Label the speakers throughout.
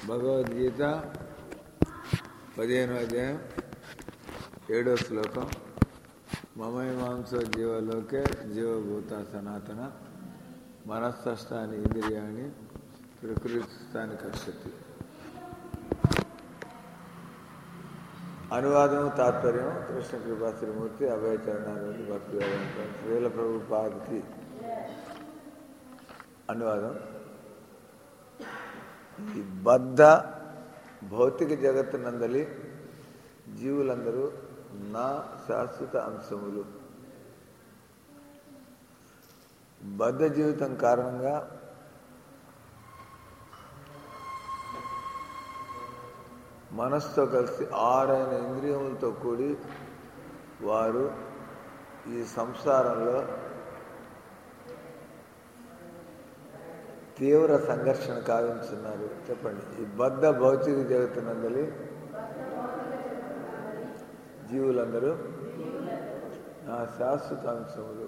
Speaker 1: భగవద్గీత పదిహేను అధ్యాయం ఏడో శ్లోకం మమై మాంసో జీవలోకే జీవభూత సనాతన మనస్థాని ఇంద్రియాణి ప్రకృతిస్థాని కర్షతి అనువాదము తాత్పర్యం కృష్ణ కృపా శ్రీమూర్తి అభయచరణాలు భక్తి వేదాంతం శ్రీల ప్రభు పాదికి అనువాదం ఈ బద్ధ భౌతిక జగత్తునందలి జీవులందరూ నా శాశ్వత అంశములు బద్ధ జీవితం కారణంగా మనస్సుతో కలిసి ఆరైన ఇంద్రియములతో కూడి వారు ఈ సంసారంలో తీవ్ర సంఘర్షణ కావించున్నారు చెప్పండి ఈ బద్ధ భౌతిక జగత్తునందలి జీవులందరూ నా శాశ్వత అంశములు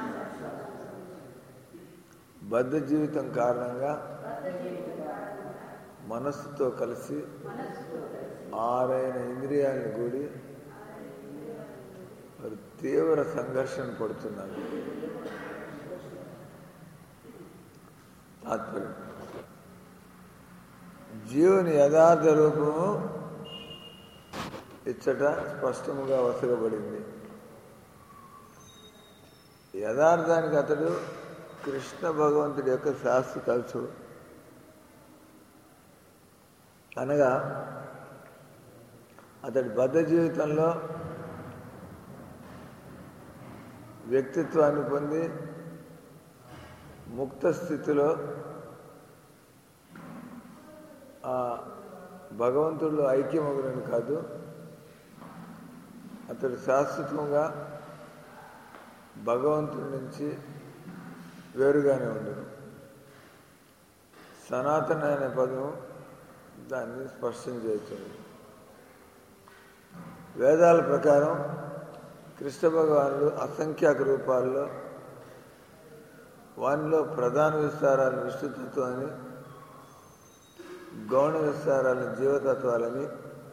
Speaker 1: బద్ధ జీవితం కారణంగా మనస్సుతో కలిసి ఆరైన ఇంద్రియాలను కూడి వారు తీవ్ర సంఘర్షణ పడుతున్నారు తాత్పర్యం జీవుని యథార్థ రూపము ఇచ్చట స్పష్టముగా వసగబడింది యథార్థానికి అతడు కృష్ణ భగవంతుడి యొక్క శాస్త్ర కలుసు అనగా అతడి బద్ధ జీవితంలో వ్యక్తిత్వాన్ని పొంది ముక్త స్థితిలో ఆ భగవంతుడు ఐక్యమగునని కాదు అతడు శాశ్వతంగా భగవంతుడి నుంచి వేరుగానే ఉండను సనాతన అనే పదం దాన్ని స్పష్టం చేస్తుంది వేదాల ప్రకారం కృష్ణ భగవానుడు అసంఖ్యాక రూపాల్లో వానిలో ప్రధాన విస్తారాలను విష్ణుతత్వాన్ని గౌణ విస్తారాలను జీవతత్వాలని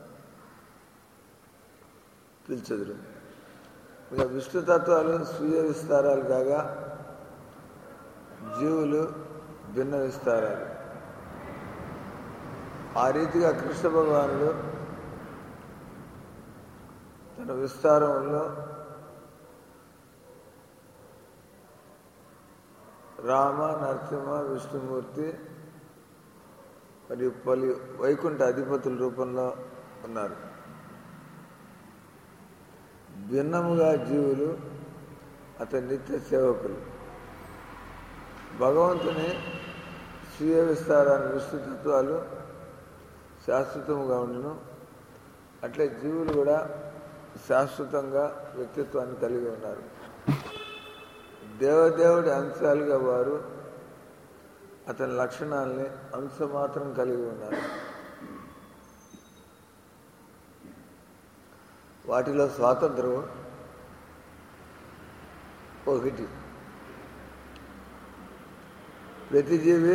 Speaker 1: పిలిచెదురు ఇక విష్ణుతత్వాలు స్వీయ విస్తారాలు కాగా జీవులు భిన్న విస్తారాలు ఆ రీతిగా కృష్ణ భగవానుడు తన విస్తారంలో రామ నరసింహ విష్ణుమూర్తి మరియు పలు వైకుంఠ అధిపతుల రూపంలో ఉన్నారు భిన్నముగా జీవులు అతని నిత్య సేవకులు భగవంతుని స్వీయ విస్తారాన్ని విష్ణుతత్వాలు శాశ్వతముగా ఉండును అట్లే జీవులు కూడా శాశ్వతంగా వ్యక్తిత్వాన్ని కలిగి ఉన్నారు దేవదేవుడి అంశాలుగా వారు అతని లక్షణాలని అంశ మాత్రం కలిగి ఉన్నారు వాటిలో స్వాతంత్రం ఒకటి ప్రతి జీవి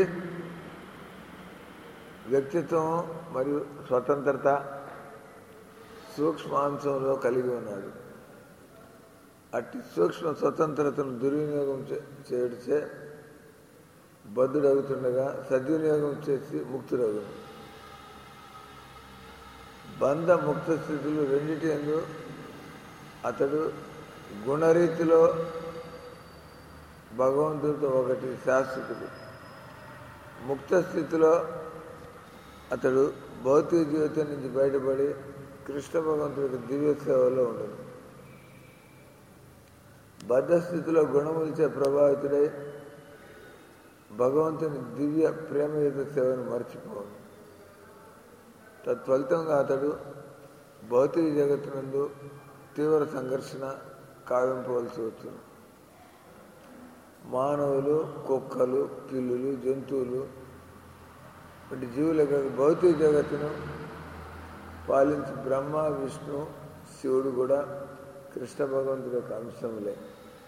Speaker 1: వ్యక్తిత్వం మరియు స్వతంత్రత సూక్ష్మాంశంలో కలిగి ఉన్నాడు అట్టి సూక్ష్మ స్వతంత్రతను దుర్వినియోగం చేయడిచే బద్ధుడవుతుండగా సద్వినియోగం చేసి ముక్తుడగు బంధ ముక్త స్థితులు రెండిటి ఎందు అతడు గుణరీతిలో భగవంతుడితో ఒకటి శాశ్వతుడు ముక్త స్థితిలో అతడు భౌతిక జీవితం నుంచి బయటపడి కృష్ణ భగవంతుడికి దివ్య సేవలో ఉండదు బద్ధస్థితిలో గుణములచే ప్రభావితుడై భగవంతుని దివ్య ప్రేమయుత సేవను మర్చిపోవడం తత్ఫలితంగా అతడు భౌతిక జగత్తునందు తీవ్ర సంఘర్షణ కావింపవలసి వచ్చింది మానవులు కుక్కలు పిల్లులు జంతువులు వంటి జీవుల భౌతిక జగత్తును పాలించి బ్రహ్మ విష్ణు శివుడు కూడా కృష్ణ భగవంతుడి యొక్క అంశములే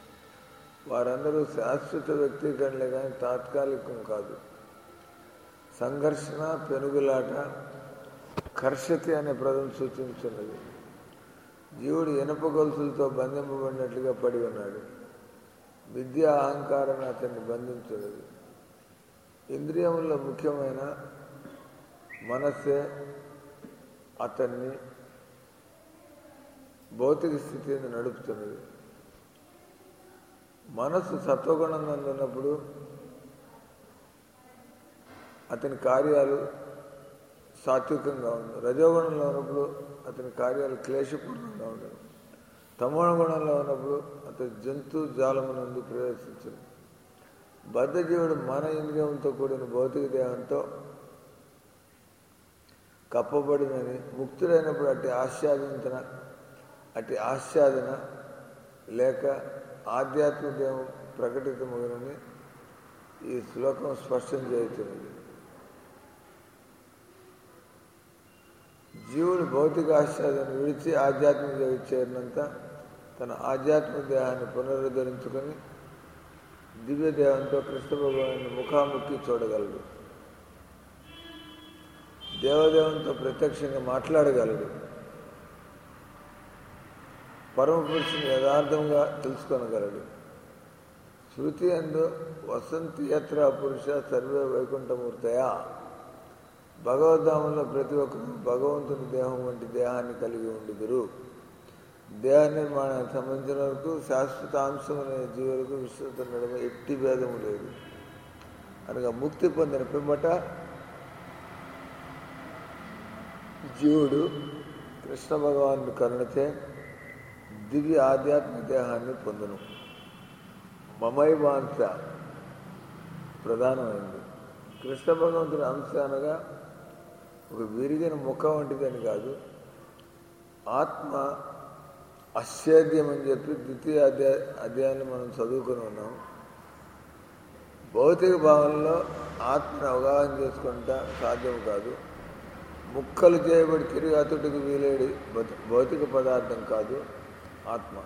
Speaker 1: వారందరూ శాశ్వత వ్యక్తీకరణలే కానీ తాత్కాలికం కాదు సంఘర్షణ పెనుగులాట కర్షతి అనే పదం సూచించున్నది జీవుడు ఇనప గొలుసులతో బంధింపబడినట్లుగా పడి ఉన్నాడు విద్య అహంకారం అతన్ని బంధించున్నది ఇంద్రియముల్లో ముఖ్యమైన మనస్సే అతన్ని భౌతిక స్థితిని నడుపుతున్నది మనస్సు సత్వగుణం ఉన్నప్పుడు అతని కార్యాలు సాత్వికంగా ఉండవు రజోగుణంలో ఉన్నప్పుడు అతని కార్యాలు క్లేశపూర్ణంగా ఉండవు తమోణ గుణంలో ఉన్నప్పుడు అతని జంతు జాలమునందు ప్రవేశించను బద్ధజీవుడు మన ఇంద్రియంతో కూడిన భౌతిక దేహంతో కప్పబడినని ముక్తుడైనప్పుడు అట్టి ఆస్వాదించిన అట్టి ఆస్వాదన లేక ఆధ్యాత్మిక దేహం ప్రకటితమగునని ఈ శ్లోకం స్పష్టం చేస్తున్నది జీవుడు భౌతిక ఆస్వాదన విడిచి ఆధ్యాత్మిక జగత్ చేరినంత తన ఆధ్యాత్మిక దేహాన్ని పునరుద్ధరించుకొని దివ్య దేహంతో కృష్ణ భగవాన్ని ముఖాముఖి చూడగలడు దేవదేవంతో ప్రత్యక్షంగా మాట్లాడగలడు పరమ పురుషుని యథార్థంగా తెలుసుకొనగలడు శృతి అందు వసంతి యత్ర పురుష సర్వే వైకుంఠమూర్తయా భగవద్ధామంలో ప్రతి ఒక్కరు భగవంతుని దేహం వంటి దేహాన్ని కలిగి ఉండుదురు దేహ నిర్మాణానికి సంబంధించిన వరకు శాశ్వతాంశం అనే జీవులకు విశ్వత నడుమ ఎట్టి భేదము లేదు అనగా ముక్తి పొందిన పిమ్మట జీవుడు కృష్ణ భగవాను కరుణతే దివ్య ఆధ్యాత్మిక దేహాన్ని పొందును మమైవాంశ ప్రధానమైంది కృష్ణ భగవంతుని అంశ అనగా ఒక విరిగిన ముఖ వంటిదని కాదు ఆత్మ అశ్చేద్యం అని చెప్పి ద్వితీయ అధ్యాయ అధ్యాయాన్ని మనం చదువుకుని ఉన్నాం భౌతిక భావంలో ఆత్మను అవగాహన చేసుకుంటా సాధ్యం కాదు ముక్కలు చేయబడి తిరిగి అతుడికి వీలేడి భౌతిక పదార్థం కాదు ఆత్మ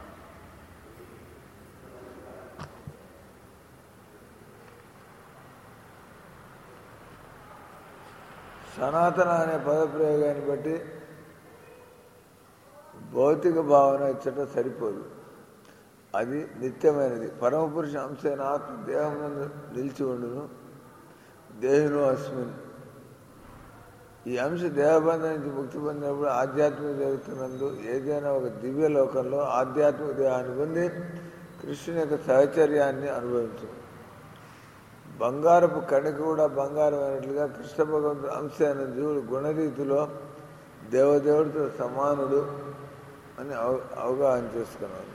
Speaker 1: సనాతన అనే పదప్రయోగాన్ని బట్టి భౌతిక భావన ఇచ్చట సరిపోదు అది నిత్యమైనది పరమపురుష అంశైన ఆత్మ దేహం నిలిచి ఉండును దేహును అస్మిన్ ఈ అంశ దేహబంధం నుంచి ముక్తి పొందినప్పుడు ఆధ్యాత్మిక జరుగుతున్నందు ఏదైనా ఒక దివ్య లోకంలో ఆధ్యాత్మిక దేహాన్ని పొంది కృష్ణుని యొక్క సహచర్యాన్ని అనుభవించు బంగారపు కణిక కూడా బంగారమైనట్లుగా కృష్ణ భగవంతుడు అంశ అయిన జీవుడు గుణరీతిలో దేవదేవుడితో సమానుడు అని అవ అవగాహన చేసుకున్నాడు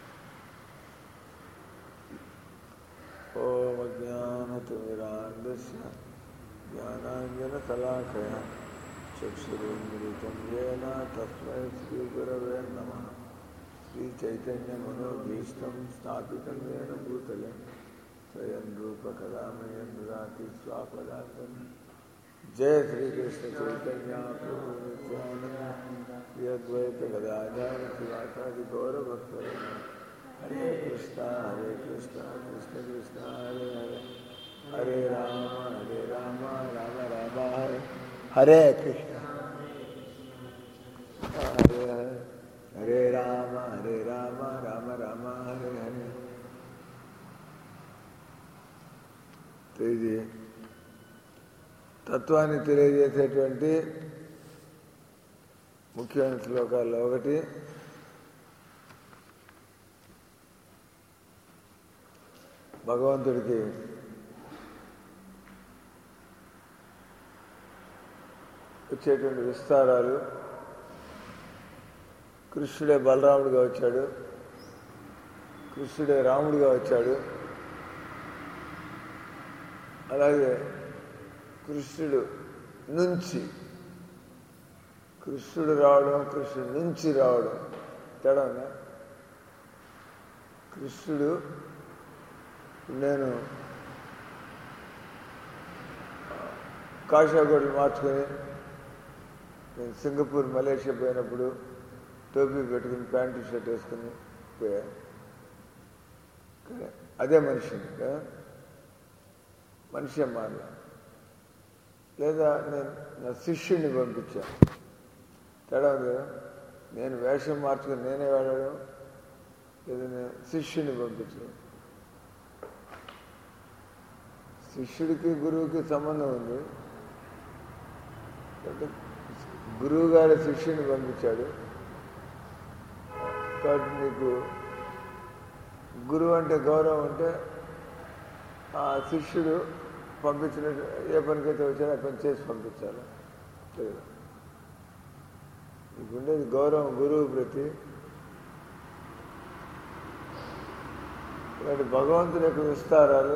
Speaker 1: ఓం అజ్ఞానతిమిరాంధస్య జ్ఞానాంజన కళాకయ చక్షురుమిలితం ఏన తస్మై శ్రీ గురవే నమ శ్రీ చైతన్య మనోభీష్టం స్థాపితం ఏన భూతలే స్వయం రూప కళామయం రాతి స్వాపదార్థం జయ శ్రీకృష్ణ చైతన్య ప్రభు నిత్యానంద యద్వైత గదాచార శివాచారి గౌరభక్త హరే కృష్ణ హరే కృష్ణ కృష్ణ కృష్ణ హరే హరే హరే రామ హరే రామ రామ రామ హరే హరే కృష్ణ హరే హరే హరే రామ హరే రామ రామ రామ హరే హరే ఇది తత్వాన్ని తెలియజేసేటువంటి ముఖ్యమైన శ్లోకాల్లో ఒకటి భగవంతుడికి వచ్చేటువంటి విస్తారాలు కృష్ణుడే బలరాముడిగా వచ్చాడు కృష్ణుడే రాముడిగా వచ్చాడు అలాగే కృష్ణుడు నుంచి కృష్ణుడు రావడం కృష్ణుడు నుంచి రావడం తేడా ఉందా? కృష్ణుడు నేను కాషాగోడలు మార్చుకొని నేను సింగపూర్ మలేషియా పోయినప్పుడు టోపీ పెట్టుకుని ప్యాంటు షర్ట్ వేసుకుని పోయా కానీ అదే మనిషిని కదా మనిషి మారల లేదా నేను నా శిష్యుడిని పంపించా తేడా ఉంది కదా నేను వేషం మార్చుకుని నేనే వెళ్ళడం లేదా నేను శిష్యుని పంపించడం శిష్యుడికి గురువుకి సంబంధం ఉంది అంటే గురువు గారి శిష్యుని పంపించాడు కాబట్టి నీకు గురువు అంటే గౌరవం అంటే ఆ శిష్యుడు పంపించిన ఏ పనికైతే వచ్చాడో ఆ పని చేసి పంపించాలి తెలియదు నీకు ఉండేది గౌరవం గురువు ప్రతి ఇలాంటి భగవంతుని యొక్క విస్తారాలు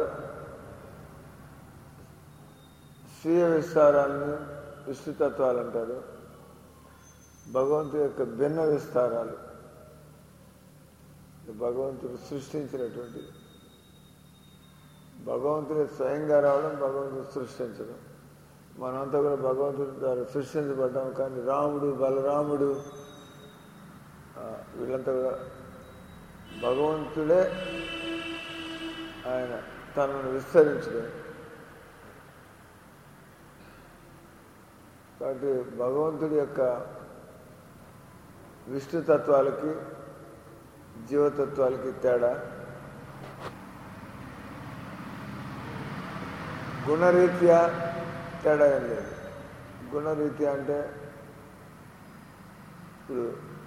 Speaker 1: స్వీయ విస్తారాలను విష్ణుతత్వాలు అంటారు భగవంతుడి యొక్క భిన్న విస్తారాలు భగవంతుడు సృష్టించినటువంటి భగవంతుడు స్వయంగా రావడం భగవంతుడు సృష్టించడం మనంతా కూడా భగవంతుడి ద్వారా సృష్టించబడ్డాం కానీ రాముడు బలరాముడు ఆ, వీళ్ళంతా కూడా భగవంతుడే ఆయన తనను విస్తరించడం కాబట్టి భగవంతుడి యొక్క విష్ణుతత్వాలకి జీవతత్వాలకి తేడా గుణరీత్యా తేడా ఏం లేదు గుణరీత్యా అంటే ఇప్పుడు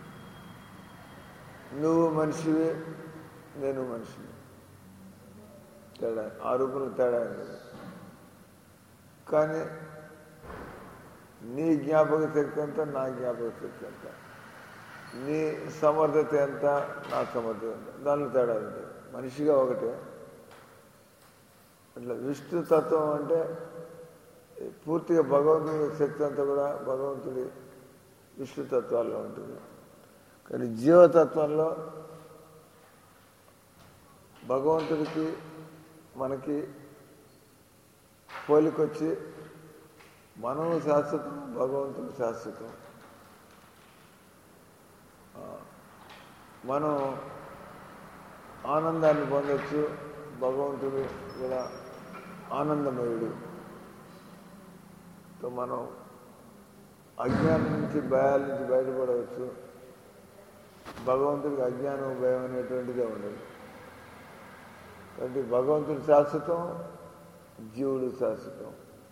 Speaker 1: నువ్వు మనిషివి నేను మనిషిని తేడా ఆ రూపంలో తేడా ఏం లేదు కానీ నీ జ్ఞాపక శక్తి ఎంత నా జ్ఞాపక శక్తి ఎంత నీ సమర్థత ఎంత నా సమర్థత ఎంత దానిలో తేడా ఉంది మనిషిగా ఒకటే అట్లా విష్ణు తత్వం అంటే పూర్తిగా భగవంతుడి శక్తి అంతా కూడా భగవంతుడి విష్ణు తత్వాల్లో ఉంటుంది కానీ జీవతత్వంలో భగవంతుడికి మనకి పోలికొచ్చి మనము శాశ్వతం భగవంతుడు శాశ్వతం ఆ, మనం ఆనందాన్ని పొందొచ్చు భగవంతుడు కూడా ఆనందమయుడు సో మనం అజ్ఞానం నుంచి భయాల నుంచి బయటపడవచ్చు భగవంతుడికి అజ్ఞానం భయం అనేటువంటిదే ఉండదు కాబట్టి భగవంతుడు శాశ్వతం జీవుడు శాశ్వతం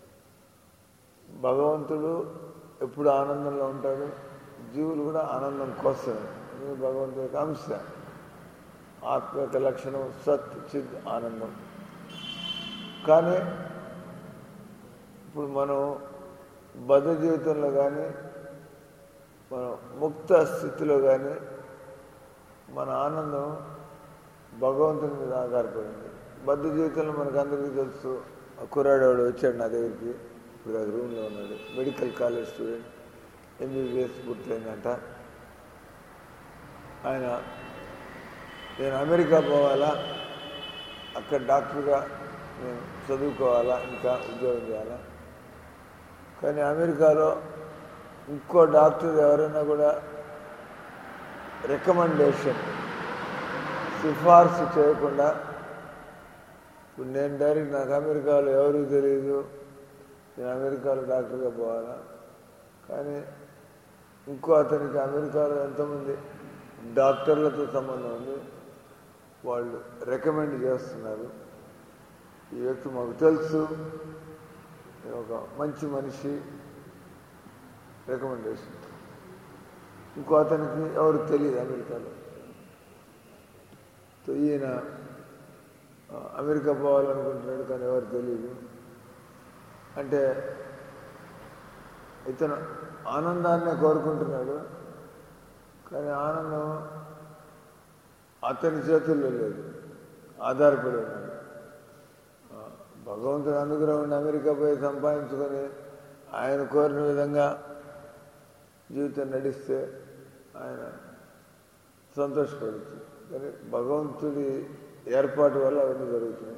Speaker 1: భగవంతుడు ఎప్పుడు ఆనందంలో ఉంటాడు జీవులు కూడా ఆనందం కోసమే ఇది భగవంతుడి యొక్క అంశ ఆత్మ యొక్క లక్షణం సత్ చిత్ ఆనందం కానీ ఇప్పుడు మనం బద్ధ జీవితంలో కానీ మనం ముక్త స్థితిలో కానీ మన ఆనందం భగవంతుని మీద ఆధారపడింది బద్ధ జీవితంలో మనకు అందరికీ తెలుసు ఆ కుర్రాడవాడు వచ్చాడు నా దగ్గరికి ఇప్పుడు అది రూమ్లో ఉన్నాడు మెడికల్ కాలేజ్ స్టూడెంట్ ఎంబీబీఎస్ పూర్తయిందంట ఆయన నేను అమెరికా పోవాలా అక్కడ డాక్టర్గా నేను చదువుకోవాలా ఇంకా ఉద్యోగం చేయాలా కానీ అమెరికాలో ఇంకో డాక్టర్ ఎవరైనా కూడా రికమెండేషన్ సిఫార్సు చేయకుండా ఇప్పుడు నేను డైరెక్ట్ నాకు అమెరికాలో ఎవరికి తెలియదు నేను అమెరికాలో డాక్టర్గా పోవాలా కానీ ఇంకో అతనికి అమెరికాలో ఎంతమంది డాక్టర్లతో సంబంధం ఉంది వాళ్ళు రికమెండ్ చేస్తున్నారు ఈ వ్యక్తి మాకు తెలుసు ఈయన ఒక మంచి మనిషి రికమెండేషన్ ఇంకో అతనికి ఎవరు తెలియదు అమెరికాలో సో ఈయన ఆ, అమెరికా పోవాలనుకుంటున్నాడు కానీ ఎవరు తెలియదు అంటే ఇతను ఆనందాన్నే కోరుకుంటున్నాడు కానీ ఆనందం అతని చేతుల్లో లేదు ఆధారపడి ఉన్నాడు ఆ, భగవంతుని అనుగ్రహం ఉండి అమెరికా పోయి సంపాదించుకొని ఆయన కోరిన విధంగా జీవితం నడిస్తే ఆయన సంతోషపడచ్చు కానీ భగవంతుడి ఏర్పాటు వల్ల అవన్నీ జరుగుతున్నాయి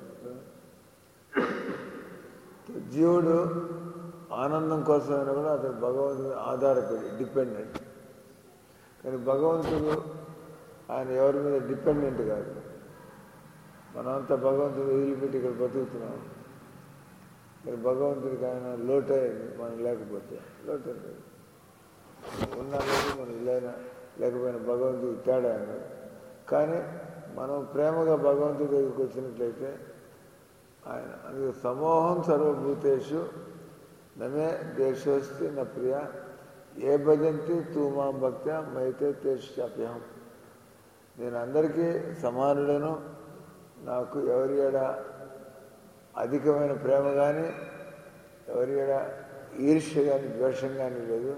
Speaker 1: జీవుడు ఆనందం కోసమైనా కూడా అతను భగవంతుడు ఆధారపడి డిపెండెంట్ కానీ భగవంతుడు ఆయన ఎవరి మీద డిపెండెంట్ కాదు మనమంతా భగవంతుడు వదిలిపెట్టి ఇక్కడ బతుకుతున్నాం మరి భగవంతుడికి ఆయన లోటే మనం లేకపోతే లోటే లేదు ఉన్నా లేదు మనం లేనా లేకపోయినా భగవంతుడికి తేడా అన్నాడు కానీ మనం ప్రేమగా భగవంతుడి దగ్గరికి వచ్చినట్లయితే ఆయన అందుకే సమూహం సర్వభూతేషు నమే దేశోస్తి నా ప్రియ ఏ భజంతి తూ మాం భక్త్యా మైతే తేష్యాప్యహం నేను అందరికీ సమానుడను నాకు ఎవరి ఎడ అధికమైన ప్రేమ కానీ ఎవరి ఎడ ఈర్ష్య కానీ ద్వేషం కానీ లేదు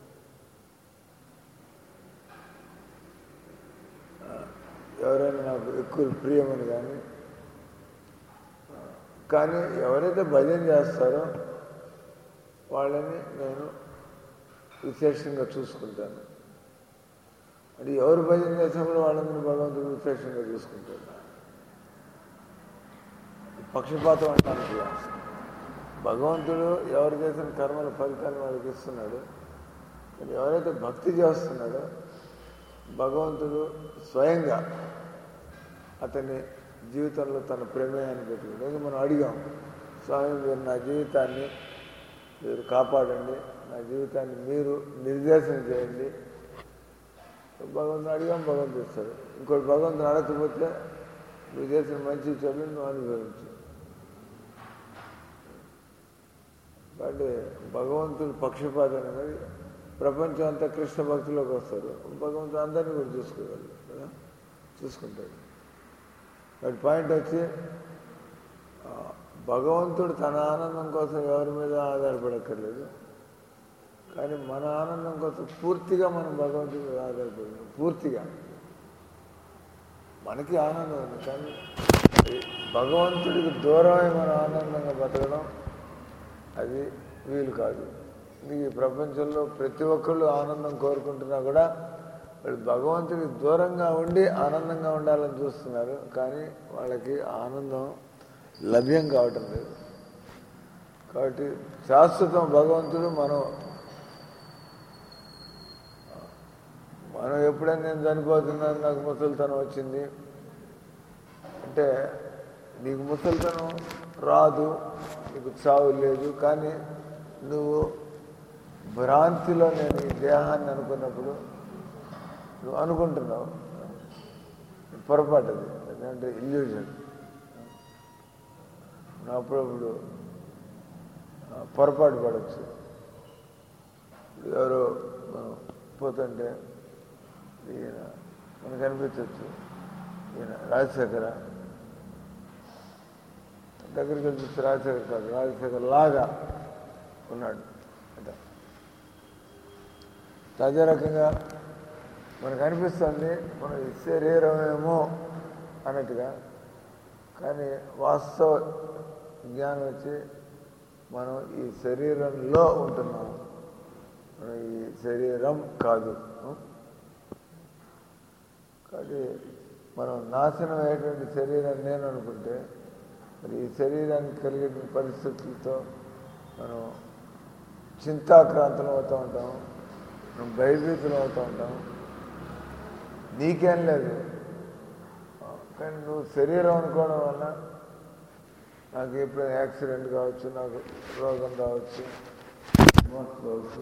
Speaker 1: ఆ, ఎవరైనా నాకు ఎక్కువ ప్రియమని కానీ ఆ, కానీ ఎవరైతే భజన చేస్తారో వాళ్ళని నేను విశేషంగా చూసుకుంటాను అంటే ఎవరు భజన చేసినప్పుడు వాళ్ళందరూ భగవంతుడు విశేషంగా చూసుకుంటాడు పక్షపాతం అంటాను కూడా. భగవంతుడు ఎవరు చేసిన కర్మల ఫలితాన్ని వాళ్ళకి ఇస్తున్నాడు కానీ ఎవరైతే భక్తి చేస్తున్నాడో భగవంతుడు స్వయంగా అతని జీవితంలో తన ప్రమేయాన్ని పెట్టుకుంటాడు ఇది మనం అడిగాం స్వామి మీరు నా జీవితాన్ని మీరు కాపాడండి నా జీవితాన్ని మీరు నిర్దేశం చేయండి భగవంతుని అడిగాం భగవంతుడు ఇస్తాడు ఇంకోటి భగవంతుని అడగకపోతే నువ్వు చేసిన మంచి చెడు నువ్వు అనుభవించు కాబట్టి భగవంతుడు పక్షపాతం అనేది ప్రపంచం అంతా కృష్ణ భక్తిలోకి వస్తారు భగవంతుడు అందరినీ కూడా చూసుకోగలరు కదా చూసుకుంటాడు బట్ పాయింట్ వచ్చి ఆ, భగవంతుడు తన ఆనందం కోసం ఎవరి మీద ఆధారపడక్కర్లేదు కానీ మన ఆనందం కోసం పూర్తిగా మనం భగవంతుడి మీద ఆధారపడి పూర్తిగా మనకి ఆనందం ఉంది కానీ ఈ భగవంతుడికి దూరమై మనం ఆనందంగా బతకడం అది వీలు కాదు ఇది ఈ ప్రపంచంలో ప్రతి ఒక్కళ్ళు ఆనందం కోరుకుంటున్నా కూడా వాళ్ళు భగవంతుడికి దూరంగా ఉండి ఆనందంగా ఉండాలని చూస్తున్నారు కానీ వాళ్ళకి ఆనందం లభ్యం కావటం లేదు కాబట్టి శాశ్వతం భగవంతుడు మనం మనం ఎప్పుడైనా నేను చనిపోతున్నాను నాకు ముసలితనం వచ్చింది అంటే నీకు ముసలితనం రాదు నీకు చావు లేదు కానీ నువ్వు భ్రాంతిలో నేను ఈ దేహాన్ని అనుకున్నప్పుడు నువ్వు అనుకుంటున్నావు పొరపాటు అది ఎందుకంటే ఇల్యూజన్ అప్పుడప్పుడు ఆ, పొరపాటు పడవచ్చు ఎవరో మనం పోతుంటే ఈయన మనకు అనిపించవచ్చు ఈయన రాజశేఖర దగ్గరికి వెళ్ళి చూస్తే రాజశేఖర్ కాదు రాజశేఖర్ లాగా ఉన్నాడు అంటే అదే రకంగా మనకు అనిపిస్తుంది మన ఈ శరీరమేమో అన్నట్టుగా కానీ వాస్తవ జ్ఞానం వచ్చి మనం ఈ శరీరంలో ఉంటున్నాము మనం ఈ శరీరం కాదు కాబట్టి మనం నాశనం అయ్యేటువంటి శరీరం నేను అనుకుంటే మరి ఈ శరీరానికి కలిగిన పరిస్థితులతో మనం చింతాక్రాంతం అవుతూ ఉంటాం మనం భయభీతులు అవుతూ ఉంటాం నీకేం లేదు కానీ నువ్వు శరీరం అనుకోవడం వల్ల నాకు ఎప్పుడైనా యాక్సిడెంట్ కావచ్చు నాకు రోగం రావచ్చు మోసం కావచ్చు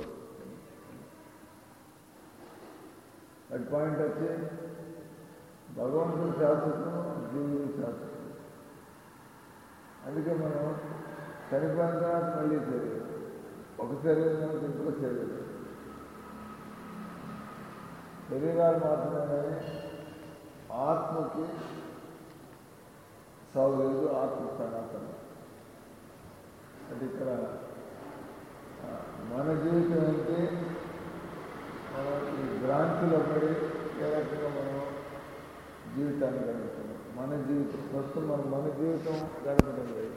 Speaker 1: అది పాయింట్ వచ్చి భగవంతుడు శాశ్వతం జీవుడు శాశ్వతం అందుకే మనం చనిపోయిన తర్వాత మళ్ళీ శరీరం ఒక శరీరం నుంచి ఇంకో శరీరం శరీరాలు మాత్రమే కానీ ఆత్మకి సాగు లేదు ఆత్మ సనాతనం అది ఇక్కడ ఆ, మన జీవితం ఏంటి మనం ఈ భ్రాంతిలో పడి ఏ రకంగా మనం జీవితాన్ని గడుపుతున్నాం మన జీవితం ప్రస్తుతం మనం మన జీవితం గడపడం లేదు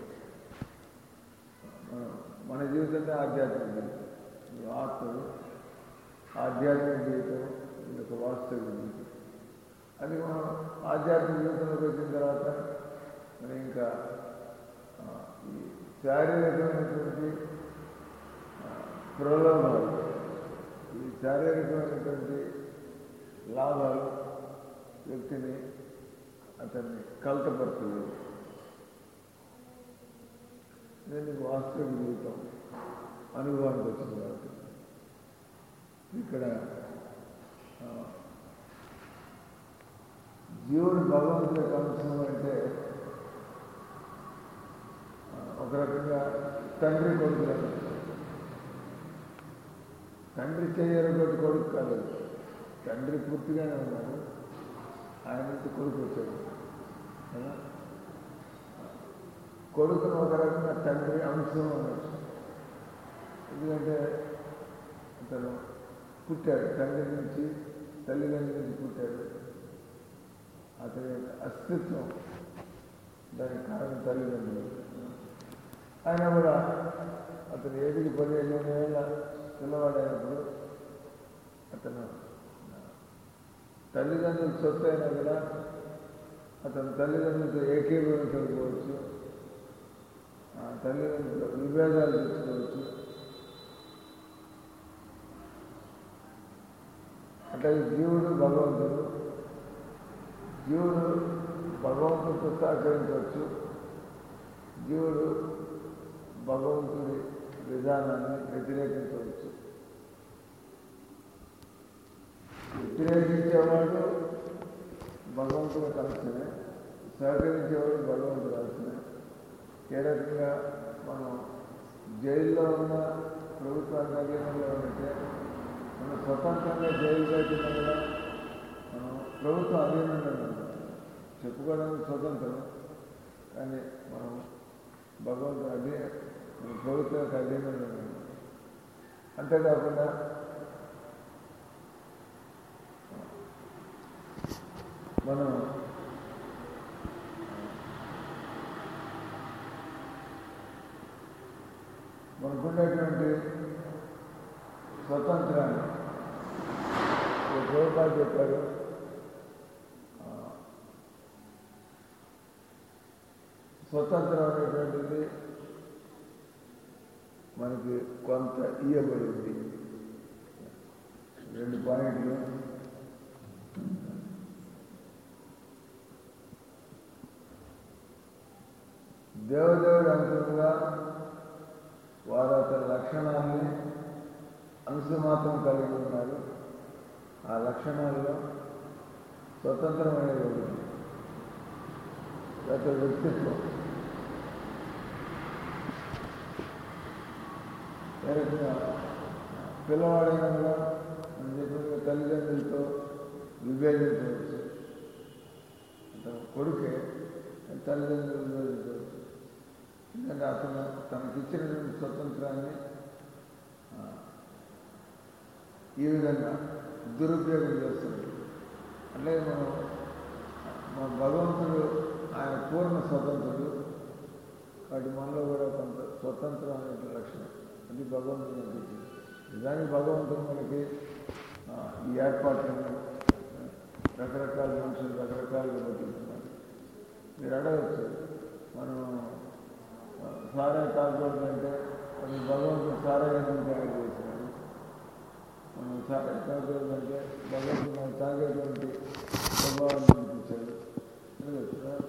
Speaker 1: మనం మన జీవితమే ఆధ్యాత్మిక జీవితం ఈ ఆత్మలు ఆధ్యాత్మిక జీవితం ఇది ఒక వాస్తవిక జీవితం అది మనం ఆధ్యాత్మిక జీవితంలోకి వచ్చిన తర్వాత మనం ఇంకా ఆ, ఈ శారీరకమైనటువంటి ఆ, ప్రలోభాలు ఈ శారీరకమైనటువంటి లాభాలు వ్యక్తిని అతన్ని కలతపరచలేదు నేను నీకు వాస్తవిక జీవితం అనుభవానికి వచ్చింది కాబట్టి ఇక్కడ ఆ, జీవుడు భగవంతుడి యొక్క అంశం అంటే ఆ, ఒక రకంగా తండ్రి కొడుకులు తండ్రి చేయరగొట్టి కొడుకు కాలేదు తండ్రి పూర్తిగానే ఉన్నాడు ఆయన నుంచి కొడుకు వచ్చాడు కదా? కొడుకును ఒక రకంగా తండ్రి అంశం అనొచ్చు ఎందుకంటే అతను పుట్టాడు తండ్రి నుంచి తల్లిదండ్రుల నుంచి పుట్టాడు అతని యొక్క అస్తిత్వం దానికి కారణం తల్లిదండ్రులు ఆయన కూడా అతను ఏదికి పదిహేను ఏళ్ళ పిల్లవాడైనప్పుడు అతను తల్లిదండ్రులు సొత్తు అయినా కూడా అతను తల్లిదండ్రులతో ఏకీభవించకపోవచ్చు ఆ తల్లిదండ్రులు విభేదాలు తెచ్చుకోవచ్చు అట్లాగే జీవుడు భగవంతుడు జీవుడు భగవంతుడితో సహకరించవచ్చు జీవుడు భగవంతుడి విధానాన్ని వ్యతిరేకించవచ్చు వ్యతిరేకించేవాడు భగవంతుడు కలిసినే సహకరించేవాడు భగవంతుడు కలిసినే ఏ రకంగా మనం జైల్లో ఉన్న ప్రభుత్వానికి అధీనంలో ఉంటే మనం స్వతంత్రంగా జైలు కట్టినా కూడా మనం ప్రభుత్వం అధీనంలో ఉన్నాం చెప్పుకోవడానికి స్వతంత్రం కానీ మనం భగవంతుడు అధీ మన ప్రభుత్వానికి అధీనంలో ఉన్నాం అంతేకాకుండా మనం మనకున్నటువంటి స్వతంత్రాన్ని ఒక ప్రభుత్వాలు చెప్పారు ఆ, స్వతంత్రం అనేటువంటిది మనకి కొంత ఇయ్యబడింది రెండు పాయింట్లు దేవదేవుడి అంశంగా వారు అతని లక్షణాన్ని అంశమాత్రం కలిగి ఉన్నారు ఆ లక్షణాల్లో స్వతంత్రమైన అతని వ్యక్తిత్వం ఏ రకంగా పిల్లవాడైనా కూడా మనం చెప్పినట్టుగా తల్లిదండ్రులతో విభేదించవచ్చు అతను కొడుకే తల్లిదండ్రులు విభేదించవచ్చు ఎందుకంటే అతను తనకిచ్చినటువంటి స్వతంత్రాన్ని ఆ, ఈ విధంగా దురుపయోగం చేస్తుంది అట్లాగే మనం మా భగవంతుడు ఆయన పూర్ణ స్వతంత్రుడు వాటి మనలో కూడా కొంత స్వతంత్రం అనే లక్షణం అది భగవంతుడు అనిపించింది నిజానికి భగవంతుడు మనకి ఆ, ఈ ఏర్పాట్లను రకరకాల మనుషులు రకరకాలుగా బతుకుతున్నారు మీరు అడగచ్చు మనం ఆ, సారాయి తాగకూడదంటే అది భగవంతుడు సారాయిని తయారు చేసినాడు మనం సారాయి తాగకూడదంటే భగవంతుడు మనం తాగేటువంటి స్వభావాన్ని చూపించాడు అడగచ్చు కదా?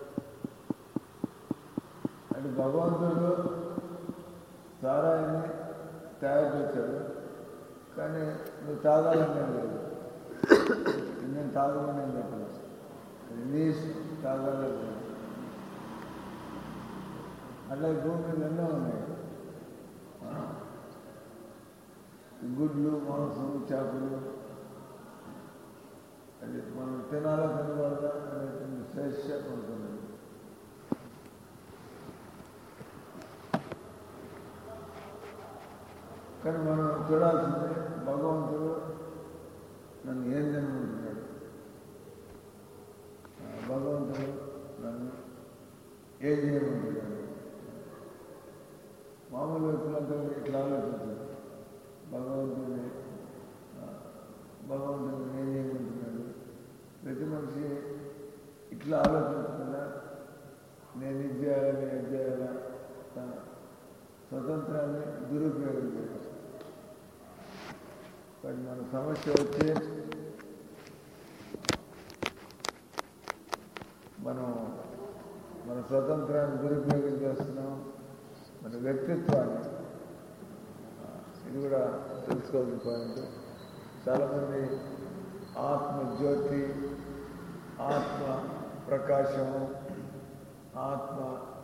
Speaker 1: అంటే భగవంతుడు సారాయిని తయారు చేశాడు కానీ నువ్వు తాగాలని ఏం లేదు నేను తాగమని నేను చెప్పలేదు అది నీ ఇష్టం తాగాలని లేదు. అట్లా ఈ భూమి మీద ఎన్నో ఉన్నాయి ఆ, ఈ గుడ్లు మాంసం చేపలు అది మనం తినాలా తినకూడదా అనేటువంటి స్వేచ్ఛ ఉంటుంది కానీ మనం చూడాల్సింది భగవంతుడు నన్ను ఏం తినమంటున్నాడు ఆ, భగవంతుడు నన్ను ఏం చేయమంటున్నాడు మామూలు వ్యక్తులంతా ఇట్లా ఆలోచించారు భగవంతుడిని ఆ, భగవంతుడిని ఏం చేయమంటున్నాడు ప్రతి మనిషి ఇట్లా ఆలోచించకుండా నేను ఇది చేయాలా నేను ఇది చేయాలా తన స్వతంత్రాన్ని దురుపయోగం చేయవచ్చు కానీ మన సమస్య వచ్చి మనం మన స్వతంత్రాన్ని దురుపయోగం చేస్తున్నాం మన మన వ్యక్తిత్వాన్ని ఆ, ఇది కూడా తెలుసుకోవాల్సిన పాయింట్ చాలామంది ఆత్మ జ్యోతి ఆత్మ ప్రకాశము ఆత్మ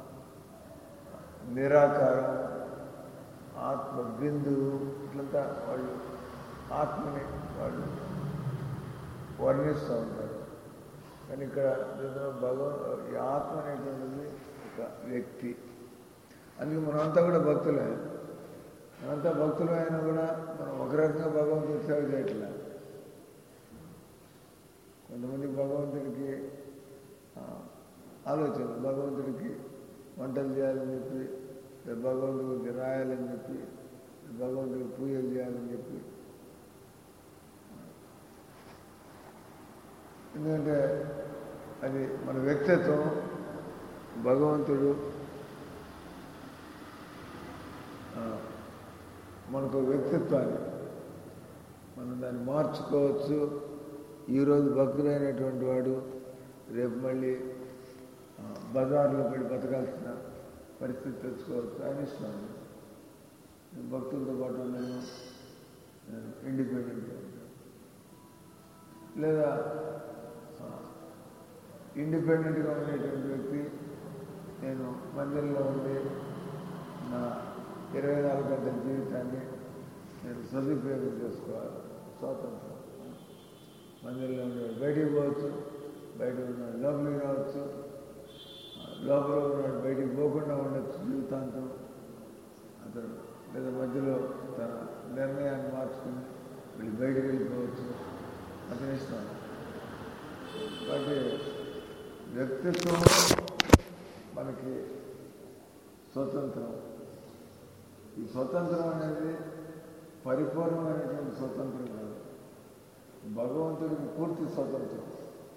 Speaker 1: నిరాకారం ఆత్మ బిందువు ఇట్లంతా వాళ్ళు ఆత్మని వాళ్ళు వర్ణిస్తూ ఉంటారు కానీ ఇక్కడ దీంట్లో భగవ ఈ ఆత్మ అనేటువంటిది ఒక వ్యక్తి అందుకే మనమంతా కూడా భక్తులే మనంతా భక్తులు అయినా కూడా మనం ఒక రకంగా భగవంతుడి సేవ చేయట్లే కొంతమంది భగవంతుడికి ఆ, ఆలోచన భగవంతుడికి వంటలు చేయాలని చెప్పి లేదా భగవంతుడికి రాయాలని చెప్పి భగవంతుడికి పూజలు చేయాలని చెప్పి ఎందుకంటే అది మన వ్యక్తిత్వం భగవంతుడు ఆ, మనకు వ్యక్తిత్వాన్ని మనం దాన్ని మార్చుకోవచ్చు ఈరోజు భక్తుడైనటువంటి వాడు రేపు మళ్ళీ ఆ, బజార్లో పడి బతకాల్సిన పరిస్థితి తెచ్చుకోవచ్చు ఆయన ఇష్టం నేను భక్తులతో పాటు నేను ఇండిపెండెంట్ లేదా ఆ, ఇండిపెండెంట్గా ఉండేటువంటి వ్యక్తి నేను మందిరంలో ఉండి నా ఇరవై నాలుగు గంటల జీవితాన్ని నేను సదుపయోగం చేసుకోవాలి స్వాతంత్రం మందిరంలో ఉండేవాడు బయటికి పోవచ్చు బయట ఉన్నాడు లోపలికి రావచ్చు ఆ, లోపల ఉన్నాడు బయటికి పోకుండా ఉండొచ్చు జీవితాంతం అతడు లేదా మధ్యలో తన నిర్ణయాన్ని మార్చుకుని వీళ్ళు బయటికి వెళ్ళిపోవచ్చు అతని ఇష్టం కాబట్టి వ్యక్తిత్వం మనకి స్వతంత్రం ఈ స్వతంత్రం అనేది పరిపూర్ణమైనటువంటి స్వతంత్రం కాదు భగవంతుడికి పూర్తి స్వతంత్రం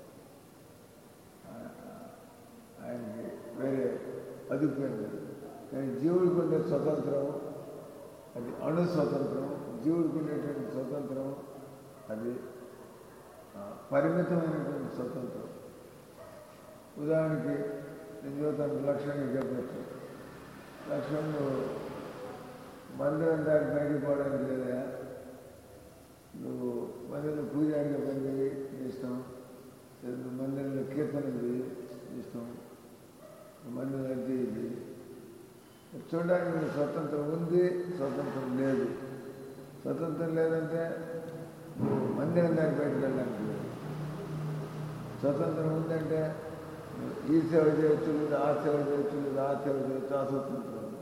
Speaker 1: ఆ- ఆయనకి వేరే అదుపు ఏం లేదు కానీ జీవుడికి ఉండే స్వతంత్రం అది అణు స్వతంత్రం జీవుడికి ఉండేటువంటి స్వతంత్రం అది ఆ, పరిమితమైనటువంటి స్వతంత్రం ఉదాహరణకి నేను చూస్తాను లక్ష్మణ్కి చెప్పచ్చు లక్ష్మణ్ నువ్వు మందిరం దాటి బయటికి పోవడానికి లేదా నువ్వు మందిరంలో పూజారిగా పనిచేయి నీ ఇష్టం లేదా నువ్వు మందిరంలో కీర్తన చేయి నీ ఇష్టం నువ్వు మందిరం అంటే ఇది చూడడానికి నీకు స్వతంత్రం ఉంది స్వతంత్రం లేదు స్వతంత్రం లేదంటే నువ్వు మందిరం దాటి బయటకు వెళ్ళడానికి లేదు స్వతంత్రం ఉందంటే నువ్వు ఈ సేవ చేయొచ్చు లేదా ఆ సేవ చేయొచ్చు లేదా ఆ సేవ చేయొచ్చు ఆ స్వతంత్రం ఉంది.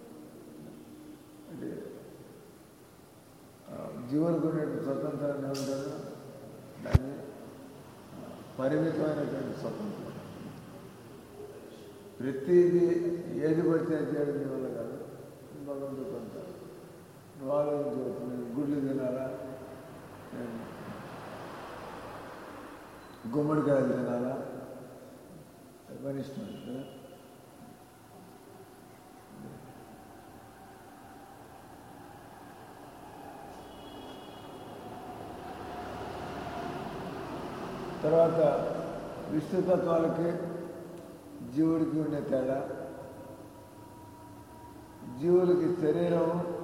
Speaker 1: అంటే ఆ, జీవులకు ఉన్నటువంటి స్వతంత్రాన్ని ఏమంటారు దాన్ని ఆ, పరిమితమైనటువంటి స్వతంత్రం ప్రతిదీ ఏది పడితే అది చేయడం నీ వల్ల కాదు భగవంతుడు కొంత నువ్వు ఆలోచించవచ్చు నేను గుడ్లు తినాలా నేను గుమ్మడికాయలు తినాలా అది మన ఇష్టం కదా తర్వాత విష్ణుతత్వాలకి జీవుడికి ఉండే తేడా జీవులకి శరీరం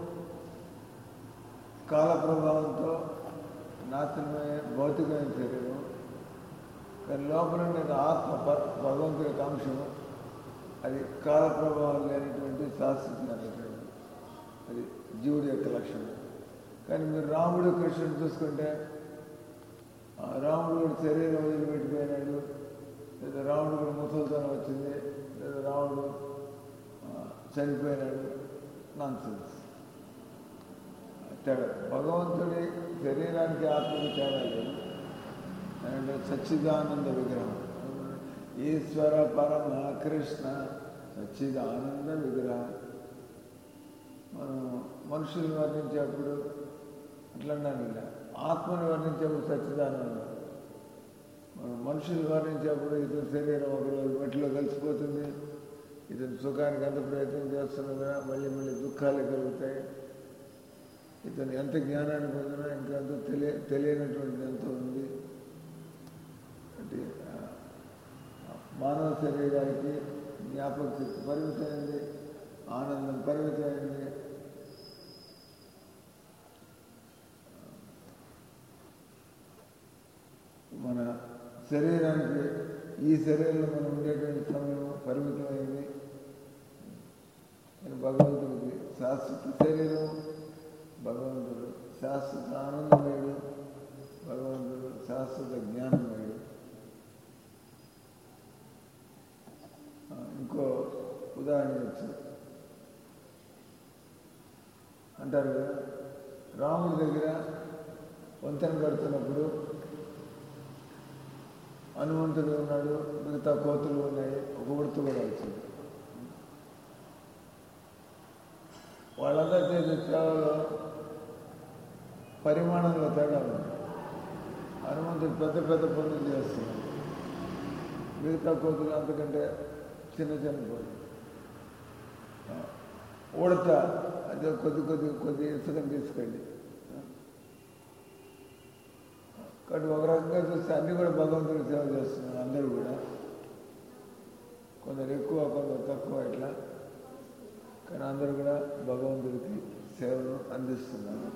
Speaker 1: కాల ప్రభావంతో నాశనమయ్యే భౌతికమైన శరీరం కానీ లోపల ఉండేది ఆత్మ ప- భగవంతుడి యొక్క అంశం అది కాల ప్రభావం లేనటువంటి శాశ్వతమైనటువంటి అది జీవుడి యొక్క లక్షణం కానీ మీరు రాముడు కృష్ణుడు చూసుకుంటే ఆ రాముడు కూడా శరీరం వదిలిపెట్టిపోయినాడు లేదా రాముడు కూడా ముసలితనం వచ్చింది లేదా రాముడు ఆ, చనిపోయినాడు నాన్సెన్స్ తేడా భగవంతుడి శరీరానికి ఆత్మకి తేడా లేదు అంటే సచ్చిదానంద విగ్రహం ఈశ్వర పరమ కృష్ణ సచ్చిదానంద విగ్రహం మనం మనుషుల్ని వర్ణించేప్పుడు అట్లా అన్నాను ఇలా ఆత్మని వర్ణించేప్పుడు సచ్చిదానందం మనం మనుషులు వర్ణించేప్పుడు ఇతని శరీరం ఒకరోజు మట్టిలో కలిసిపోతుంది ఇతని సుఖానికి ఎంత ప్రయత్నం చేస్తున్నా మళ్ళీ మళ్ళీ దుఃఖాలు కలుగుతాయి ఇతను ఎంత జ్ఞానాన్ని పొందినా ఇంకా ఎంతో తెలియ తెలియనటువంటిది ఎంతో ఉంది అంటే ఆ, మానవ శరీరానికి జ్ఞాపక శక్తి పరిమితమైంది ఆనందం పరిమితమైంది మన శరీరానికి ఈ శరీరంలో మనం ఉండేటువంటి సమయం పరిమితమైంది కానీ భగవంతుడికి శాశ్వత శరీరం భగవంతుడు శాశ్వత ఆనందమయుడు భగవంతుడు శాశ్వత జ్ఞానమయుడు ఆ, ఇంకో ఉదాహరణ వచ్చు అంటారు కదా రాముడి దగ్గర వంతెన కడుతున్నప్పుడు హనుమంతుడు ఉన్నాడు మిగతా కోతులు ఉన్నాయి ఒక ఉడత కూడా వచ్చింది వాళ్ళందరూ చేసే సేవలో పరిమాణంలో తేడా ఉంది హనుమంతుడు పెద్ద పెద్ద పనులు చేస్తున్నాడు మిగతా కోతులు అంతకంటే చిన్న చిన్న పనులు ఆ, ఉడత అదే కొద్ది కొద్ది కొద్ది ఇసుకని తీసుకెళ్ళి కాబట్టి ఒక రకంగా చూస్తే అన్ని కూడా భగవంతుడికి సేవ చేస్తున్నారు అందరూ కూడా కొందరు ఎక్కువ కొందరు తక్కువ ఇట్లా కానీ అందరూ కూడా భగవంతుడికి సేవలు అందిస్తున్నారు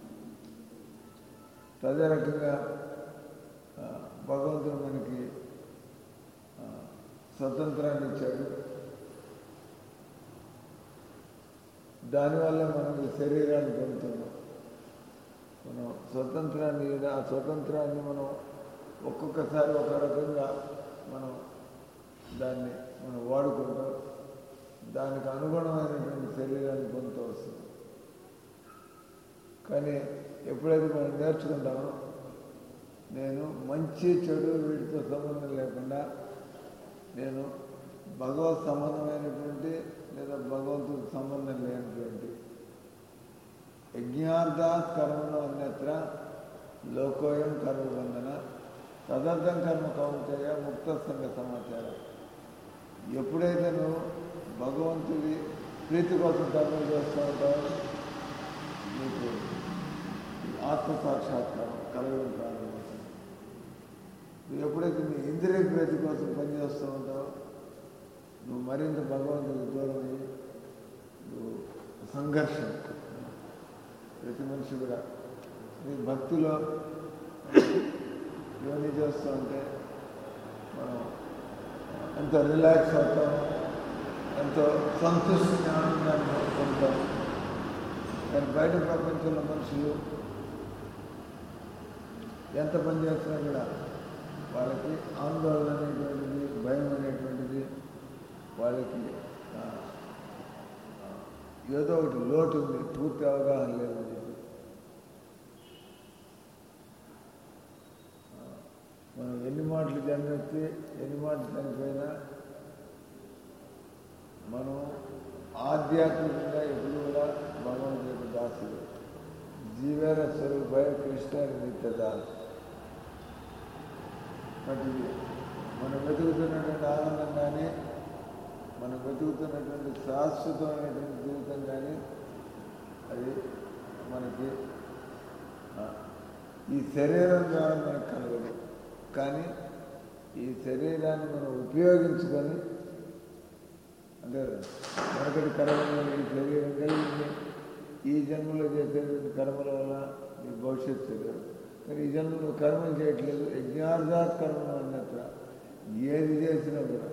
Speaker 1: అదే రకంగా ఆ, భగవంతుడు మనకి ఆ, స్వతంత్రాన్ని ఇచ్చాడు దానివల్ల మనం ఈ శరీరాన్ని పొందుతున్నాం మనం స్వతంత్రాన్ని ఆ స్వతంత్రాన్ని మనం ఒక్కొక్కసారి ఒక రకంగా మనం దాన్ని మనం వాడుకుంటాం దానికి అనుగుణమైనటువంటి శరీరాన్ని పొందుతూ వస్తుంది కానీ ఎప్పుడైతే మనం నేర్చుకుంటామో నేను మంచి చెడు వీటితో సంబంధం లేకుండా నేను భగవత్ సంబంధమైనటువంటి లేదా భగవంతుడికి సంబంధం లేనటువంటి యజ్ఞార్థాత్ కర్మను అన్యత్ర లోకోయం కర్మబంధన తదర్థం కర్మ కౌంతయ ముక్త సంఘ సమాచారం ఎప్పుడైతే నువ్వు భగవంతుడి ప్రీతి కోసం కర్మలు చేస్తూ ఉంటావో నీకు ఆత్మ సాక్షాత్కారం కలగడం ప్రారంభమవుతుంది నువ్వు ఎప్పుడైతే నీ ఇంద్రియ ప్రీతి కోసం పనిచేస్తూ ఉంటావో నువ్వు మరింత భగవంతుడికి దూరం అయ్యి నువ్వు సంఘర్షణ ప్రతి మనిషి కూడా నీ భక్తిలో యోని చేస్తూ ఉంటే మనం ఎంతో రిలాక్స్ అవుతాం ఎంతో సంతృష్టిని ఆనందాన్ని పొందుతాం కానీ బయట ప్రపంచంలో మనుషులు ఎంత పని చేస్తున్నా కూడా వాళ్ళకి ఆందోళన అనేటువంటిది భయం అనేటువంటిది వాళ్ళకి ఆ, ఆ, ఏదో ఒకటి లోటు ఉంది పూర్తి అవగాహన లేదని చెప్పి ఆ, మనం ఎన్ని మాటలు జన్మెత్తి ఎన్ని మాటలు చనిపోయినా మనం ఆధ్యాత్మికంగా ఎప్పుడు కూడా భగవంతుడి యొక్క దాసులు జీవేర స్వరూపాయ కృష్ణ నిత్యదాసు కాబట్టి ఇది మనం వెతుకుతున్నటువంటి ఆనందం కానీ మనం వెతుకుతున్నటువంటి శాశ్వతమైనటువంటి జీవితం కానీ అది మనకి ఆ, ఈ శరీరం ద్వారా మనకు కలగదు కానీ ఈ శరీరాన్ని మనం ఉపయోగించుకొని అంటే మనకటి కర్మలు ఈ శరీరం కలిగింది ఈ జన్మలో చేసేటువంటి కర్మల వల్ల నీ భవిష్యత్తు తెలియదు కానీ ఈ జన్మలో కర్మలు చేయట్లేదు యజ్ఞార్థాత్ కర్మలు అన్నట్ల ఏది చేసినా కూడా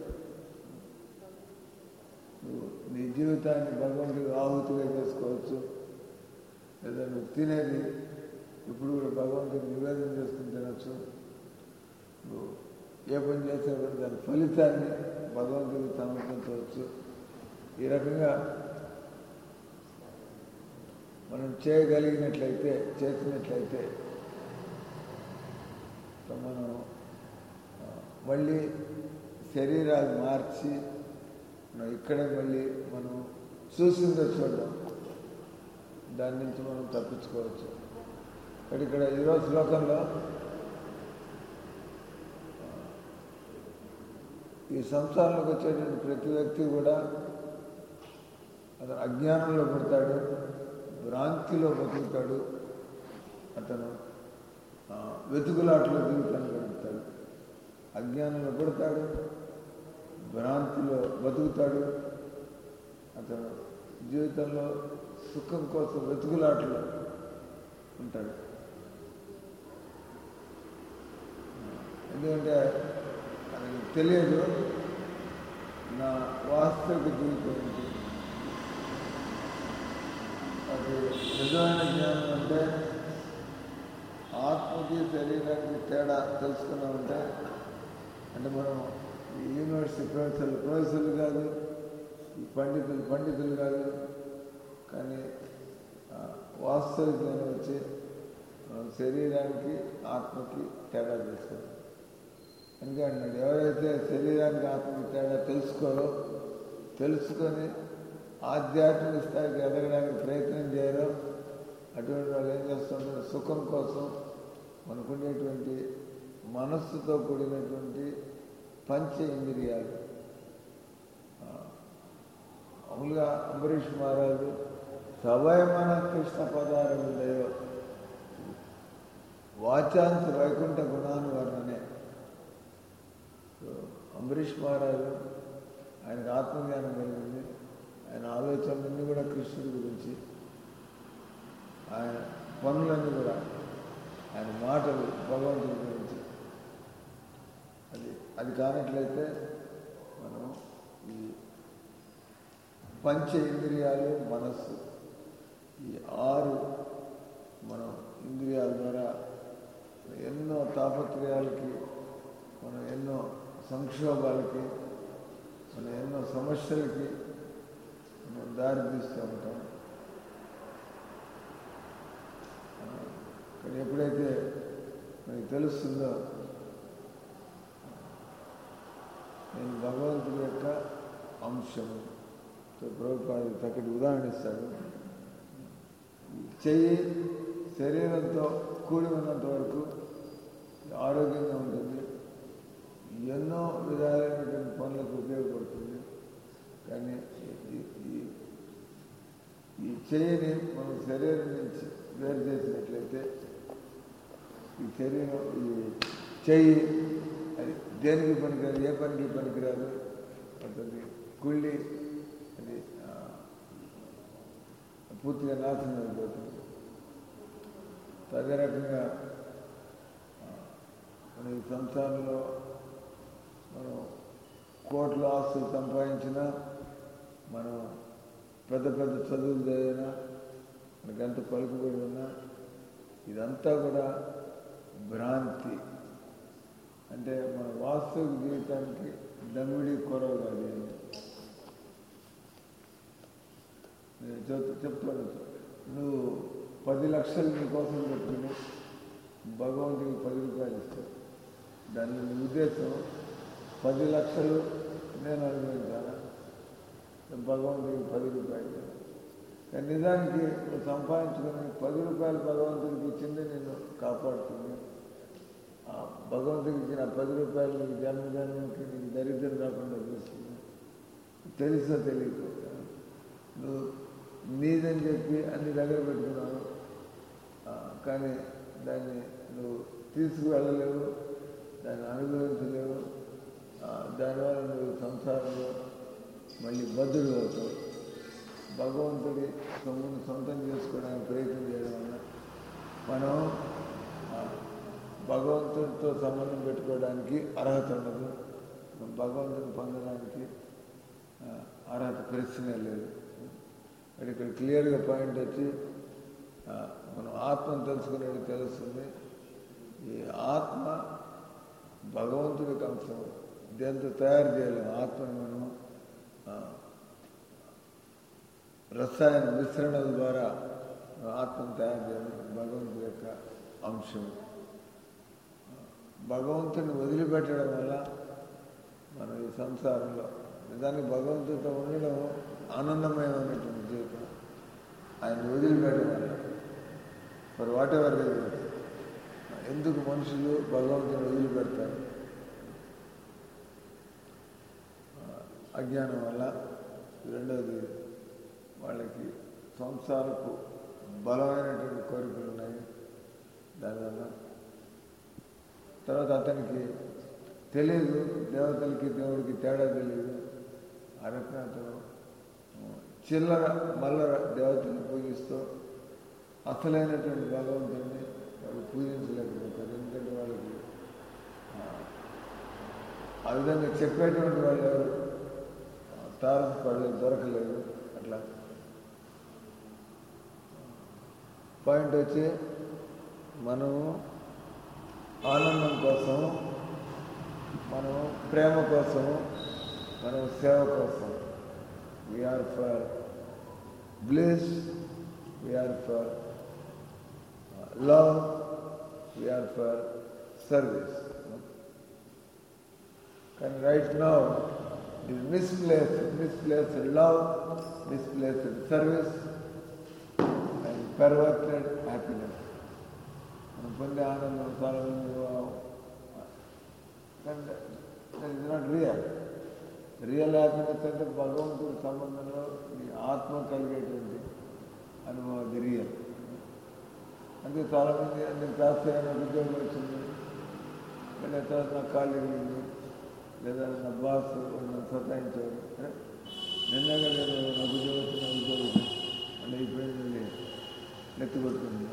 Speaker 1: నువ్వు నీ జీవితాన్ని భగవంతుడికి ఆహుతిగా చేసుకోవచ్చు లేదా నువ్వు తినేది ఇప్పుడు కూడా భగవంతుడికి నివేదన చేసుకుని తినచ్చు నువ్వు ఏ పని చేసినా కూడా దాని ఫలితాన్ని భగవంతుడికి సమర్పించవచ్చు ఈ రకంగా మనం చేయగలిగినట్లయితే చేసినట్లయితే సో మనం ఆ, మళ్ళీ శరీరాలు మార్చి మనం ఇక్కడే మళ్ళీ మనం చూసిందో చూడడం దాని నుంచి మనం తప్పించుకోవచ్చు ఇక్కడ ఇక్కడ ఈరోజు శ్లోకంలో ఈ సంసారంలోకి వచ్చేటువంటి ప్రతి వ్యక్తి కూడా అతను అజ్ఞానంలో పడతాడు భ్రాంతిలో బతుకుతాడు అతను ఆ, వెతుకులాటలో జీవితాన్ని గడుపుతాడు అజ్ఞానంలో పడతాడు భ్రాంతిలో బతుకుతాడు అతను జీవితంలో సుఖం కోసం వెతుకులాటలు ఉంటాడు ఎందుకంటే ఆయనకు తెలియదు నా వాస్తవిక జీవితం ఏంటి అది నిజమైన జ్ఞానం అంటే ఆత్మకి శరీరానికి తేడా తెలుసుకున్నామంటే అంటే మనం ఈ యూనివర్సిటీ ప్రొఫెసర్లు ప్రొఫెసర్లు కాదు ఈ పండితులు పండితులు కాదు కానీ ఆ, వాస్తవిక జ్ఞానం వచ్చి మనం శరీరానికి ఆత్మకి తేడా తెలుసుకోవాలి అందుకే అన్నాడు ఎవరైతే శరీరానికి ఆత్మకి తేడా తెలుసుకోరో తెలుసుకొని ఆధ్యాత్మిక స్థాయికి ఎదగడానికి ప్రయత్నం చేయరో అటువంటి వాళ్ళు ఏం చేస్తుంటారు సుఖం కోసం మనకుండేటువంటి మనస్సుతో కూడినటువంటి పంచ ఇంద్రియాలు ఆ, మామూలుగా అంబరీష్ మహారాజు సవయమన కృష్ణ పదారముందయో వాచాంశ వైకుంఠ గుణాను వర్ణనే సో, అంబరీష్ మహారాజు ఆయనకు ఆత్మజ్ఞానం కలిగింది ఆయన ఆలోచనలన్నీ కూడా కృష్ణుడి గురించి ఆయన పనులన్నీ కూడా ఆయన మాటలు భగవంతుడి గురించి అది అది కానట్లయితే మనం ఈ పంచ ఇంద్రియాలు మనస్సు ఈ ఆరు మనం ఇంద్రియాల ద్వారా ఎన్నో తాపత్రయాలకి మనం ఎన్నో సంక్షోభాలకి మనం ఎన్నో సమస్యలకి మనం దారి తీస్తూ ఉంటాం ఆ, కానీ ఎప్పుడైతే మనకి తెలుస్తుందో నేను భగవంతుడి యొక్క అంశము సో ప్రభుపాద చక్కటి ఉదాహరణ ఇస్తాడు చెయ్యి శరీరంతో కూడి ఉన్నంత వరకు ఆరోగ్యంగా ఉంటుంది ఎన్నో విధాలైనటువంటి పనులకు ఉపయోగపడుతుంది కానీ ఈ- ఈ- ఈ చెయ్యిని మనం శరీరం నుంచి వేరు చేసినట్లయితే ఈ శరీరం ఈ చెయ్యి అది దేనికి పనికిరాదు ఏ పనికి పనికిరాదు అతని కుళ్ళి అది ఆ, పూర్తిగా నాశనం అయిపోతుంది అదే రకంగా ఆ, మన ఈ సంసారంలో మనం కోట్ల ఆస్తులు సంపాదించినా మనం పెద్ద పెద్ద చదువులు చదివినా మనకి ఎంత పలుకుబడి ఉన్నా ఇదంతా కూడా భ్రాంతి అంటే మన వాస్తవిక జీవితానికి దమిడి కొరవ కాదు ఇది. నేను చెప్తూ చెప్తాను నువ్వు పది లక్షలు నీ కోసం పెట్టుకుని భగవంతుడికి పది రూపాయలు ఇస్తావు దాని నీ ఉద్దేశం పది లక్షలు నేను అనుభవించాలా భగవంతుడికి పది రూపాయలు కానీ నిజానికి నువ్వు సంపాదించుకుని పది రూపాయలు భగవంతుడికి ఇచ్చింది నేను కాపాడుతుంది ఆ భగవంతుడికి ఇచ్చిన పది రూపాయలు నీకు జన్మ జన్మకి నీకు దరిద్రం రాకుండా చూస్తుంది తెలుసో తెలియదు నువ్వు నీదని చెప్పి అన్ని దగ్గర పెట్టుకున్నావు ఆ, కానీ దాన్ని నువ్వు తీసుకువెళ్ళలేవు దాన్ని అనుభవించలేవు ఆ, దానివల్ల నువ్వు సంసారంలో మళ్ళీ బద్దుడు అవుతావు భగవంతుడి సొమ్మును సొంతం చేసుకోవడానికి ప్రయత్నం చేయడం వల్ల మనం ఆ, భగవంతుడితో సంబంధం పెట్టుకోవడానికి అర్హత ఉండదు మనం భగవంతుని పొందడానికి ఆ, అర్హత ప్రశ్నే లేదు మరి ఇక్కడ క్లియర్గా పాయింట్ వచ్చి ఆ, మనం ఆత్మను తెలుసుకునేది తెలుస్తుంది ఈ ఆత్మ భగవంతుడికి అంశం దేంతో తయారు చేయలేము ఆత్మని మనం ఆ, రసాయన మిశ్రణల ద్వారా ఆత్మను తయారు చేయడం భగవంతుడి యొక్క అంశం భగవంతుని వదిలిపెట్టడం వల్ల మనం ఈ సంసారంలో నిజానికి భగవంతుడితో ఉండడం ఆనందమయమైనటువంటి జీవితం ఆయన వదిలిపెట్టడం వల్ల ఫర్ వాట్ ఎవర్ రీజన్స్ ఎందుకు మనుషులు భగవంతుని వదిలిపెడతారు ఆ, అజ్ఞానం వల్ల రెండవది వాళ్ళకి సంసారపు బలమైనటువంటి కోరికలు ఉన్నాయి దానివల్ల తర్వాత అతనికి తెలియదు దేవతలకి దేవుడికి తేడా తెలియదు ఆ రకంగా అతను ఆ, చిల్లర మల్లర దేవతలను పూజిస్తూ అసలైనటువంటి భగవంతుడిని వాళ్ళు పూజించలేకపోతారు ఎందుకంటే వాళ్ళకి ఆ, ఆ విధంగా చెప్పేటువంటి వాళ్ళు ఎవరు తారసపడలేదు దొరకలేదు అట్లా పాయింట్ వచ్చి మనము ఆనందం కోసం మనము ప్రేమ కోసము మనం సేవ కోసం we're for bliss we're for love we're for service కానీ రైట్ నౌ ఇది misplace misplaced love misplaced service and perverted happiness మనం పొందే ఆనందం చాలా మంది is not real real happiness అంటే భగవంతుడి సంబంధంలో ఈ ఆత్మ కలిగేటువంటి అనుభవం అది రియల్ అంటే చాలామంది నేను పాస్ అయిన ఉద్యోగం వచ్చింది లేదా తర్వాత నా కాళ్ళు ఎగిరింది లేదా నా బాస్ నన్ను సతాయించాడు అరే, నిన్నగా నేను నాకు ఉద్యోగం వచ్చిన ఉద్యోగం అంటే అయిపోయింది నెత్తి కొట్టుకుంటున్నా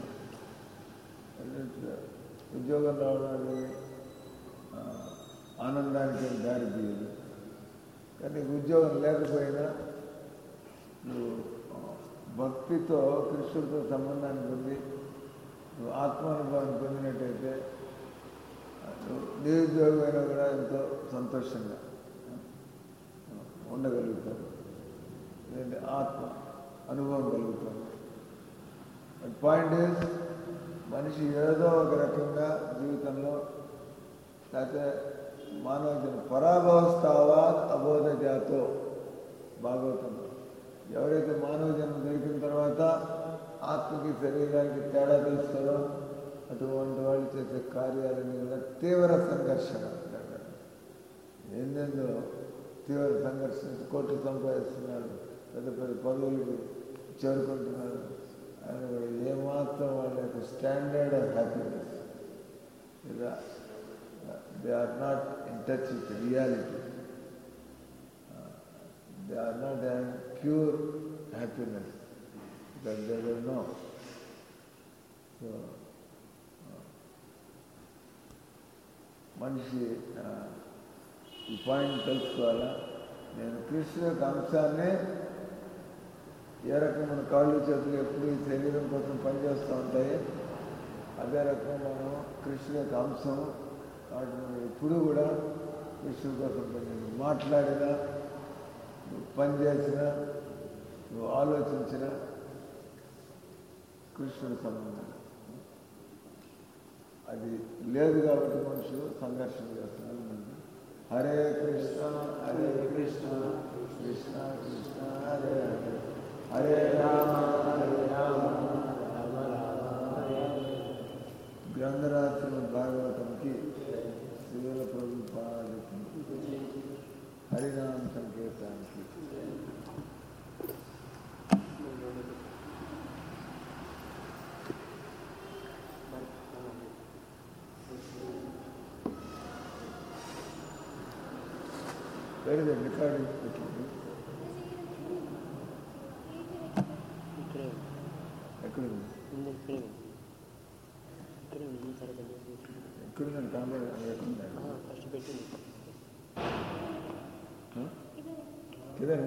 Speaker 1: ఉద్యోగం రావడం అనేది ఆ, ఆనందానికి దారి తీయదు కానీ ఉద్యోగం లేకపోయినా నువ్వు ఆ, భక్తితో కృష్ణుడితో సంబంధాన్ని పొంది నువ్వు ఆత్మానుభవాన్ని పొందినట్టయితే ఆ, నువ్వు నిరుద్యోగం అయినా కూడా ఎంతో సంతోషంగా ఆ, ఉండగలుగుతావు ఎందుకంటే ఆత్మ అనుభవం కలుగుతుంది పాయింట్ ఈజ్ మనిషి ఏదో ఒక రకంగా జీవితంలో లేకపోతే మానవ జన్మ పరాభవస్తావా అబోధ జాతో భాగవతం ఎవరైతే మానవ జన్మ దొరికిన తర్వాత ఆత్మకి శరీరానికి తేడా తెలుస్తారో అటువంటి వాళ్ళు చేసే కార్యాలన్నీ కూడా తీవ్ర సంఘర్షణ ఏందేందో తీవ్ర సంఘర్షణ కోట్లు సంపాదిస్తున్నారు పెద్ద పెద్ద పదవులు చేరుకుంటున్నారు ఆయన కూడా ఏమాత్రం వాళ్ళ యొక్క స్టాండర్డ్ ఆఫ్ హ్యాపీనెస్ ఇలా they are not in touch with reality they are not having pure happiness that they don't know so మనిషి ఆ, ఈ పాయింట్ తెలుసుకోవాలా నేను కృష్ణ యొక్క అంశాన్ని ఏ రకమైన కాళ్ళు చేతులు ఎప్పుడు ఈ శరీరం కోసం పనిచేస్తూ ఉంటాయి అదే రకంగా మనం కృష్ణ యొక్క అంశం కాబట్టి మనం ఎప్పుడు కూడా కృష్ణుడి కోసం పని మాట్లాడినా నువ్వు పని చేసినా నువ్వు ఆలోచించినా కృష్ణుడి సంబంధం అది లేదు కాబట్టి మనుషులు సంఘర్షణ చేస్తున్నారు హరే కృష్ణ హరే కృష్ణ కృష్ణ కృష్ణ హరే హరే హరే రామ హరే రామ రామ రామ హరే హరే. గ్రంథరాత్రి భాగవతంకి శ్రీల ప్రభుపాదకి హరినామ సంకీర్తానికి వెరీ గుడ్ రికార్డింగ్ పెట్టింది
Speaker 2: ఇక్కడే
Speaker 1: ఎక్కడుంది
Speaker 2: ఉంది ఇక్కడే ఉంది ఇక్కడే ఉంది సరే బండి
Speaker 1: ఎక్కడుందని కాంబోడ్ ఎక్కడుంది
Speaker 2: ఫస్ట్ పెట్టింది
Speaker 1: కిదర్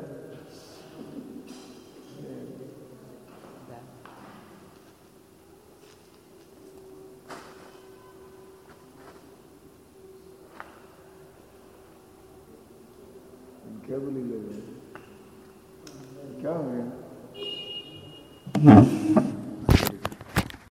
Speaker 1: केबल ही ले गए क्या हो गया